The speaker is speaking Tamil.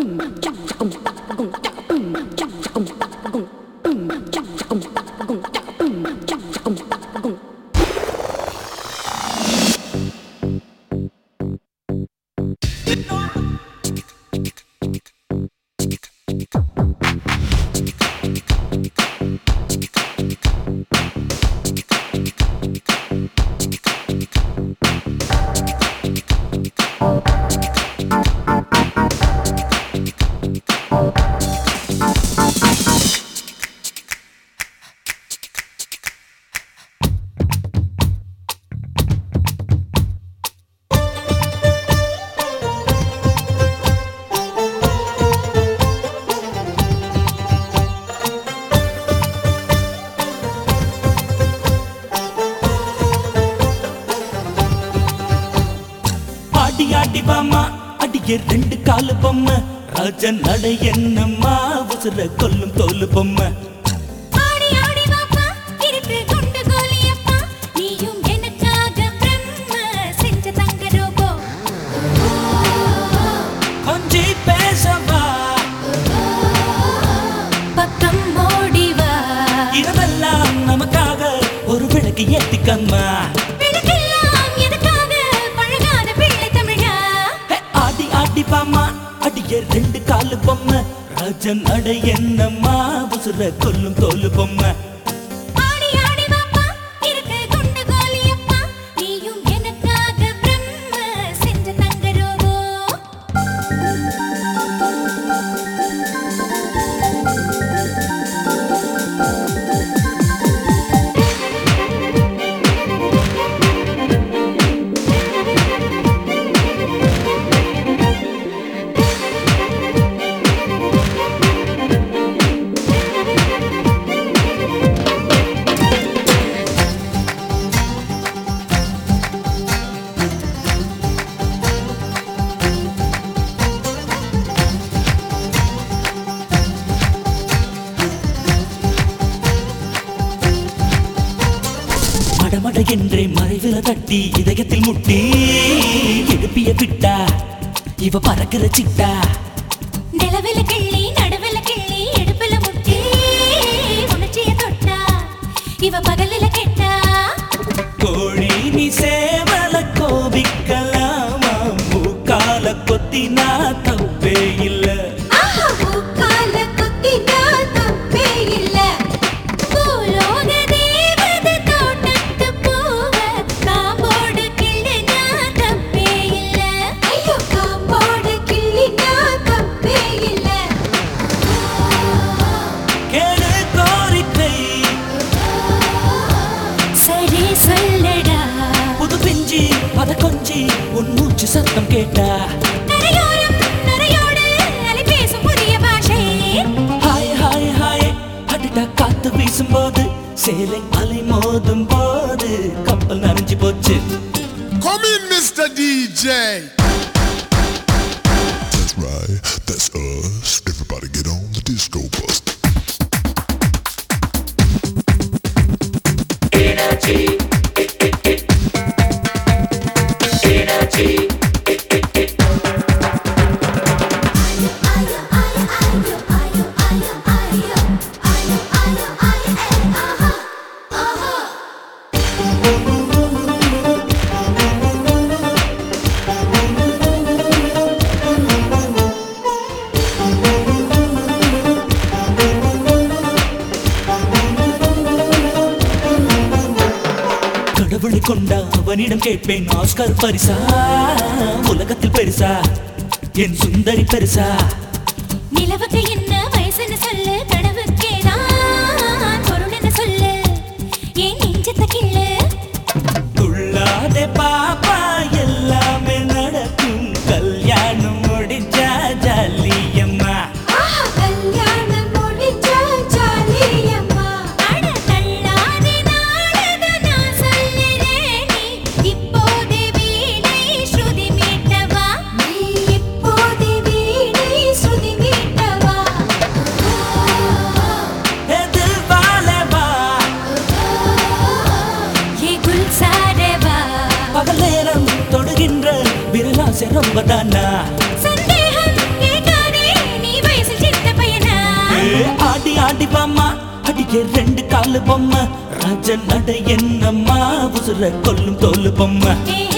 ஆடி ஆடி வாமா அடிய ரெண்டு காலு பொம்மை ராஜன் நடை என்னம்மா உசுர கொல்லும் தோலு பொம்மை ஆடி ஆடி வாப்பா இருக்கு குண்டு கோலியப்பா நீயும் எனக்காக பிரம்ம செஞ்ச தங்க ரோபோ கொஞ்சி பேசவா பக்கம் ஓடி வா இரவெல்லாம் நமக்காக ஒரு விளக்கு ஏத்திக்கம்மா விளக்கெல்லாம் எதுக்காக பழகாத பிள்ளை தமிழா ஹே, ஆடி ஆடி வாமா அடிய ரெண்டு காலு பொம்மை ராஜன் நடை என்னம்மா உசுர கொல்லும் தோலு பொம்மை ஆடி ஆடி வாப்பா இருக்கு குண்டு கோலியப்பா நீயும் எனக்காக பிரம்ம செஞ்ச தங்க ரோபோ மடமட என்றே மறைவில தட்டி இதயத்தில் முட்டி எழுப்பிய விட்டா இவ பறக்கிற சிட்டா நிலவில கிள்ளி நடுவில கிள்ளி இடுப்புல முட்டி உணர்ச்சிய தொட்டா இவ பகலில கெட்டா கோழி நீ சேவல கோபிக்கலாமா மூக்கால கொத்தினா தப்பே இல்ல ஆஹா பூக்கால குத்தினா தப்பே இல்ல பூலோக தேவதை தோட்டத்து பூவ காம்போடு கிள்ளினா தப்பே இல்ல ஐயோ காம்போடு கிள்ளினா தப்பே இல்ல கேளு கோரிக்கை சரி சொல்லடா புது பிஞ்சி அத கொஞ்சி உன் மூச்சு சத்தம் கேட்டா நரையோரம் நரையோடு அலை பேசும் புதிய பாஷை ஹாய் ஹாய் ஹாய் அடிடா காத்து வீசும்போது சேலை அலை மோதும் போது கப்பல் நனைஞ்சு போச்சு Come in, Mr. DJ. That's right, that's us. Everybody get on the disco bus. கடவுளை கொண்டா அவனிடம் கேட்பேன் ஆஸ்கர் பரிசா உலகத்தில் பெருசா என் சுந்தரி பெருசா நிலவுக்கு என்ன வயசுன்னு சொல்லு கனவுக்கே நான் பொருள்னு சொல்லு ஏன் நெஞ்சத்த கிள்ளு துள்ளாதே பாப்பா எல்லாமே நடக்கும் கல்யாணம் முடிஞ்சா ஜாலியம்மா கல்யாணம் முடிஞ்சா ஜாலியம்மா அட தள்ளாதே நாளத நான் சொல்லுறேன் நீ இப்போதே வீணை ஸ்ருதி மீட்டவா நீ இப்போதே வீணை ஸ்ருதி மீட்டவா எதில் வாழவா ये गुलजार बा பகலே ரெண்டு காலு பொம்மை ராஜ நட என்னம்மா உசுர கொல்லும் தோலு பொம்மை ஏ